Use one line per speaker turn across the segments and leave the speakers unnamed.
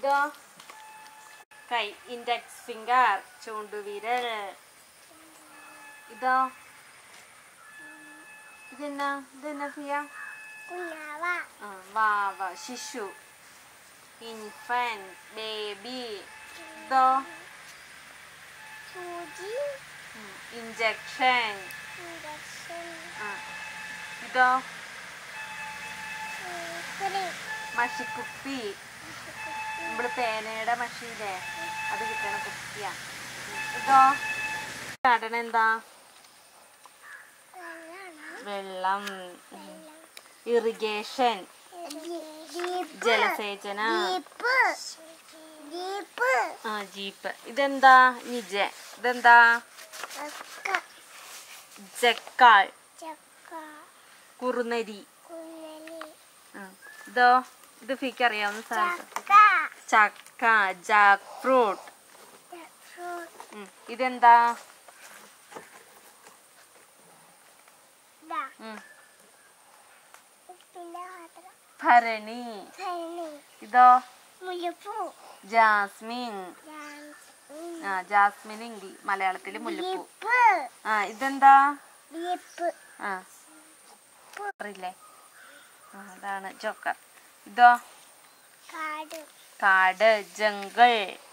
ഇതോ കൈ index finger ചൂണ്ടുവിരൽ ഇതോ ഇതെന്നാ ഇതെന്നാ ഫിയ
കുഞ്ഞാവ
ആ, വാവ ശിശു ഇൻഫൻ ബേബി ഇതോ
സൂചി
ഇഞ്ചക്ഷൻ
ഇഞ്ചക്ഷൻ
ഇതോ
കുറി
മഷിക്കുപ്പി നമ്മള് പേനയുടെ മഷിയില്ലേ അത് കിട്ടണ കുപ്പിയാ ഇതോ കാട്ടണ എന്താ വെള്ളം ഇറിഗേഷൻ
ജീപ്പ്
ജലസേചന
ജീപ്പ് ജീപ്പ്
ആ ജീപ്പ് ഇതെന്താ നിജ ഇതെന്താ
ചക്ക
ജക്കാൾ
ചക്ക
കുറുനരി
കുന്നലി
ആ. ഇതോ ഇത് ഫിക്ക് അറിയാവുന്ന സാധനം
ചക്ക
ചക്ക ജാക്ക് ഫ്രൂട്ട്
ഫ്രൂട്ട്
ഇതെന്താ
ദാ
ഉം.
പിന്നെ മാത്രം
ഭരണി
ഭരണി
ഇതോ
മുല്ലപ്പൂ
ജാസ്മിൻ
ഡാൻസ്
ആ ജാസ്മിൻ ഇംഗ്ലീഷ് മലയാളത്തില് മുല്ലപ്പൂ
ജീപ്പ്
ആ ഇതെന്താ
ജീപ്പ്
ആ അറിയില്ലേ ആ അതാണ് ജോക്കർ ഇതോ
കാട്
കാട് ജംഗിൾ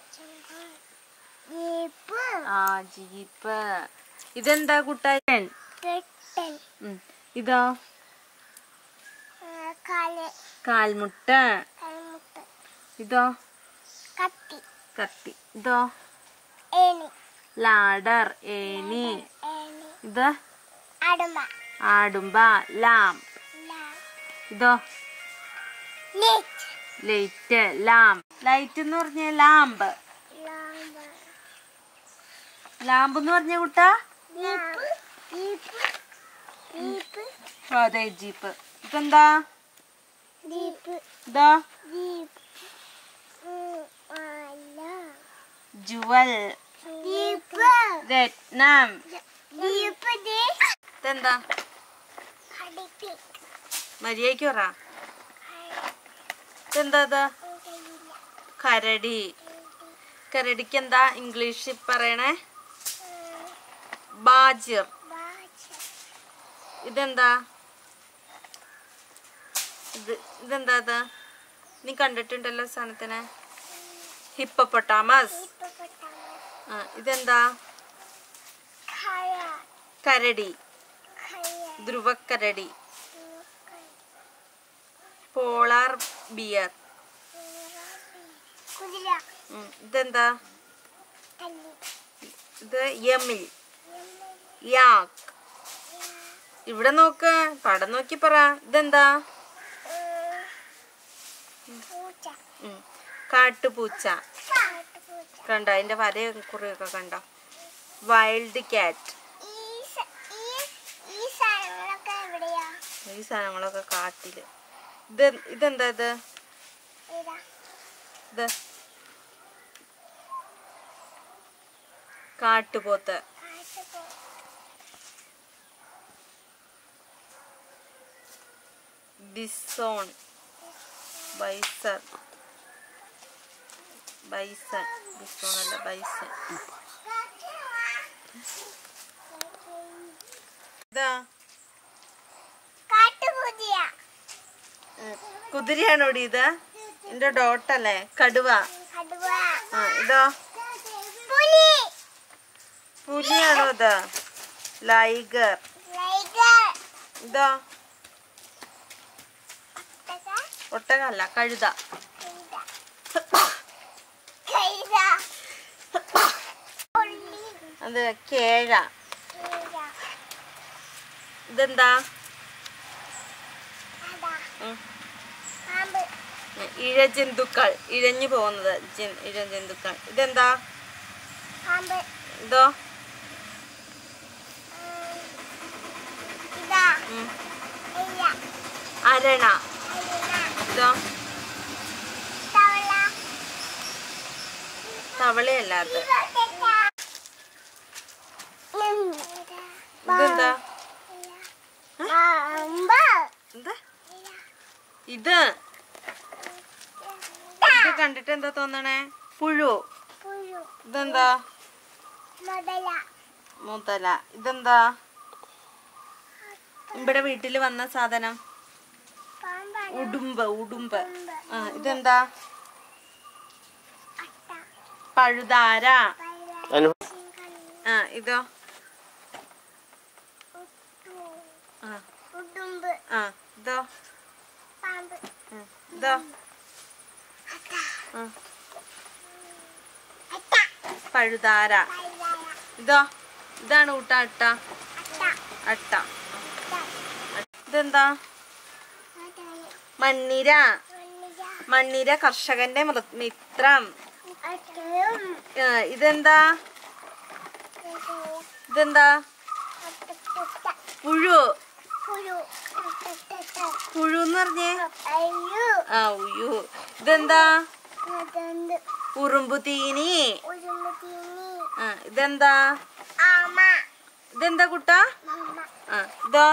ജീപ്പ്
ആ ജീപ്പ് ഇതെന്താ കുട്ടൻ
കെട്ടൻ
ഇതോ
കാല്
കാൽമുട്ട
കൽമുട്ട്
ഇതോ
കത്തി
കത്തി ഇതോ
ഏണി
ലാഡർ ഏനി
ഏണി
ഇത്
അടുമ്പ
ആടുമ്പ ലാം ഇതോ
നെറ്റ്
ലൈറ്റ് ലാംബ് ലൈറ്റ് എന്ന് പറഞ്ഞ ലാമ്പ്
ലാമ്പ
ലാമ്പ് എന്ന് പറഞ്ഞ കുട്ടാ
ജീപ്പ് ജീപ്പ് ജീപ്പ്
അതെ ജീപ്പ് ഇതെന്താ
ജീപ്പ്
ഇതോ
ജീപ്പ് അല്ല
ജുവൽ
ജീപ്പ്
രത്നം
ജീപ്പ് ദേ
ഇതെന്താ
അടിപ്പി
മര്യാദയ്ക്ക് പറ ഇതെന്താ ഇത് കരടി കരടിക്ക് എന്താ ഇംഗ്ലീഷിൽ പറയണേ ബാജിർ
ബാച്ച
ഇതെന്താ ഇത് ഇതെന്താ ഇത് നീ കണ്ടിട്ടുണ്ടല്ലോ സാധനത്തിനെ ഹിപ്പപ്പൊട്ടാമസ്
ഹിപ്പോപ്പൊട്ടാമസ്
ആ ഇതെന്താ
ഖയ
കരടി
ഖയ
ധ്രുവക്കരടി പോളാർ ബിയർ
കുതിര
ഉം, ഇതെന്താ
കല്ലി
ഇത് യമിൽ യാക്ക് ഇവിടെ നോക്ക് പടം നോക്കി പറ ഇതെന്താ
പൂച്ച
ഉം, കാട്ടുപൂച്ച
കാട്ടുപൂച്ച
കണ്ടോ അതിന്റെ വരയും കുറിയൊക്കെ കണ്ടോ വൈൽഡ് ക്യാറ്റ്
ഈ സ- ഈ- ഈ സാധനങ്ങളൊക്കെ എവിടെയാ
ഈ സാധനങ്ങളൊക്കെ കാട്ടില് ഇത് ഇതെന്താ ഇത്
ഇതാ
ഇത് കാട്ടുപോത്ത്
കാട്ടുപോ
ബിസോൺ ബൈസൺ ബൈസൺ ബിസോൺ അല്ല ബൈസൺ ഇതാ
കാട്ടുപൂജയ
ഉം, കുതിരയാണോടി ഇത് എന്റെ ഡോട്ടല്ലേ കടുവ
കടുവ
ആ ഇതോ
പുലി
പുലിയാണോ ഇത് ലൈഗർ
ലൈഗർ
ഇതോ
ഒട്ടക
ഒട്ടകല്ല കഴുത
കൈത പുള്ളി
അത് കേഴ
കീഴ
ഇതെന്താ
അതാ
ഉം.
പാമ്പ്
ഇഴജന്തുക്കൾ ഇഴഞ്ഞു പോകുന്നത് ജൻ- ഇഴജന്തുക്കൾ ഇതെന്താ
പാമ്പ്
ഇതോ
ഉം. ഇതാ
ഉം.
ഇല്ല
അരണ
അരിന
ഇതോ
തവള
തവളയല്ല അത്
ഉം.
ഇതെന്താ
പാമ്പ്
എന്താ ഇത് ഇത് കണ്ടിട്ട് എന്താ തോന്നണേ പുഴു
പുഴു
ഇതെന്താ
മുതല
മുതല ഇതെന്താ ഇവിടെ വീട്ടിൽ വന്ന സാധനം
പാമ്പാണ്
ഉടുമ്പ് ഉടുമ്പ്
ഉടുമ്പ്.
ആ ഇതെന്താ
അട്ട
പഴുതാര
പൈര
അനു
ആ ഇതോ
ഉട്ടു
ആ
ഉടുമ്പ്
ആ ഇതോ
പാമ്പ്
ഉം. ഇതോ
അട്ട
ആ
അട്ട
പഴുതാര
പൈര
ഇതോ ഇതാണ് ഊട്ട അട്ട
അട്ട
അട്ട
അട്ട
ഇതെന്താ
അതാണ്
മണ്ണിര
മണ്ണിര
മണ്ണിര കർഷകന്റെ മൃ- മിത്രം
അട്ടയും
ആ, ഇതെന്താ ഇതെന്താ
അട്ട
പുഴു
പുഴു അട്ട
പുഴു എന്ന് പറഞ്ഞേ
അയ്യോ
ആ ഉയ്യോ ഇതെന്താ
അതുണ്ട്
ഉറുമ്പു തീനി
ഉരുമുതീനി
ആ ഇതെന്താ
ആമ
ഇതെന്താ കുട്ട
മമ്മ
ആ ഇതോ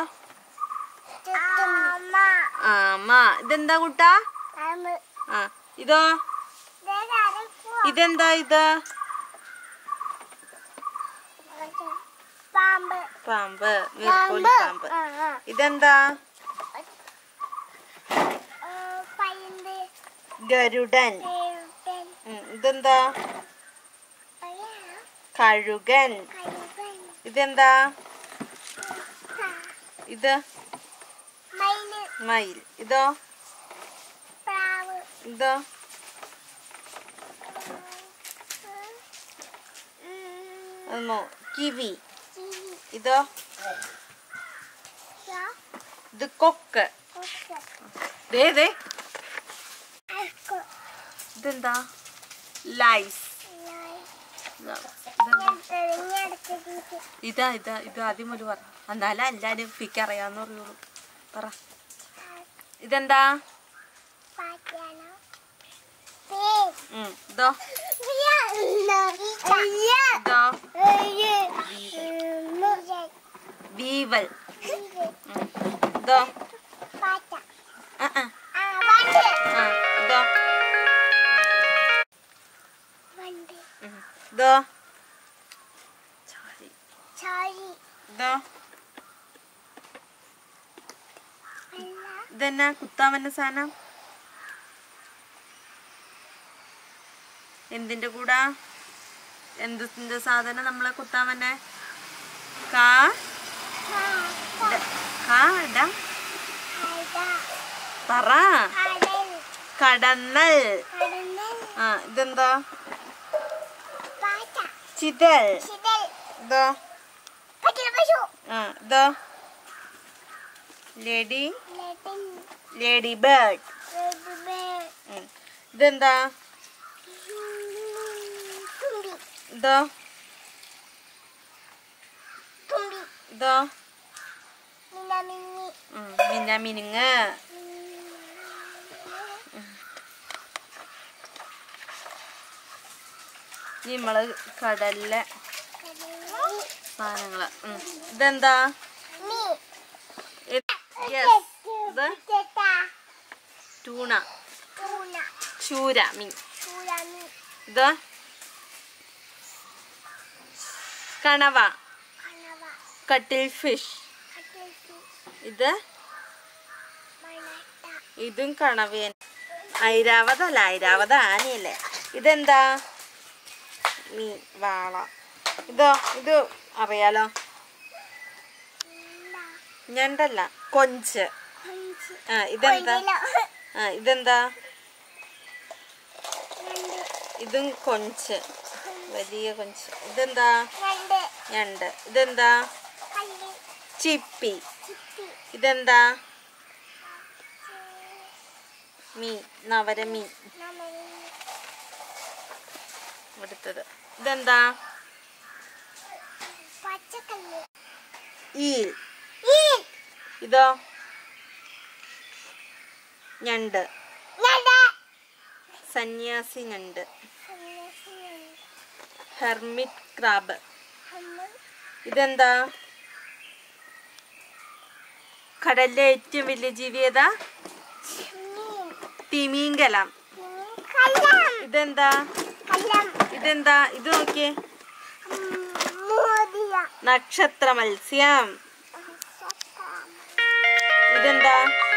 ആമ
ആമ ഇതെന്താ കുട്ട
പാമ്പ്
ആ ഇതോ
ഇതേതാരക്കുവോ?
ഇതെന്താ ഇത്
പാമ്പ്
പാമ്പ് നീർക്കോലി പാമ്പ്
ആ, ആ.
ഇതെന്താ
ആ, പൈന്ത്
ഗരുഡൻ
കേട്ടൻ
ഉം, ഇതെന്താ
പറയാ
കഴുകൻ
കഴുകൻ
ഇതെന്താ
ക-
ഇത്
മയില്
മയിൽ ഇതോ
പ്രാവ്
ഇതോ
ഉം,
ഒന്നോ കിവി
കിളി
ഇതോ
ഷ,
ഇത് കൊക്ക്
കൊക്ക്,
ദേ ദേ
അക്ക്,
ഇതെന്താ ലൈസ്
നായ്.
ഇതാ, ഇതെന്താ?
ഞാൻ തെരഞ്ഞെടുത്തിട്ട്
ഇതാ ഇതാ ഇത് ആദ്യം ഒരു പറ എന്നാലും എല്ലാരും ഫിക്ക് അറിയാന്ന് പറയുള്ളൂ പറ ഇതെന്താ
പാറ്റാനോ പേൻ
ഉം, ഇതോ ഇതോ വീവൽ ഉം, ഇതോ ആ ആ ആ ഇതോ ഉം, ഇതോ ചാടി. ഇതോ ഇതെന്നാ കുത്താൻ സാധനം എന്തിന്റെ കൂടാ എന്തിന്റെ സാധനം നമ്മളെ കുത്താൻ വന്നെ കാ ഇട- കാ ഇട പറ കടന്നൽ ആ ഇതെന്താ ചിതൽ ഇതോ ആ ഇതോ ലേഡി ലേഡി ബേർഡ് ഇതെന്താ ഇതോ ഇതോ ഉം, മിന്ന മിനുങ്ങ് ഇനി നമ്മള് കടലിലെ സാധനങ്ങള് ഉം. ഇതെന്താ ഇത് yes. ഇത് ടൂണ ചൂര മീൻ ഇത് കണവ കട്ടിൽ ഫിഷ് ഇത് ഇതും കണവയൻ ഐരാവതല്ല ഐരാവത ആനയല്ലേ ഇതെന്താ മീൻ വാള ഇതോ ഇത് അറിയാലോ ഞണ്ടല്ല കൊഞ്ച് ആ ഇതെന്താ ആ ഇതെന്താ ഇതും കൊഞ്ച് വലിയ കൊഞ്ച് ഇതെന്താ ഞണ്ട് ഇതെന്താ ചിപ്പി ഇതെന്താ മീൻ നവരമീൻ അടുത്തത് ഇതെന്താ
പച്ചക്കല്ല്
ഈൽ ഇതോ ഞണ്ട് സന്യാസി ഞണ്ട് ഹെർമിറ്റ് ക്രാബ് ഇതെന്താ കടലിലെ ഏറ്റവും വലിയ ജീവി ഏതാ തിമീങ്കലം
കല്ലം
ഇതെന്താ
കല്ലം
ഇതെന്താ ഇത് നോക്കിയേ
ഉം, മോതിരം
നക്ഷത്ര മത്സ്യം ഇതെന്താ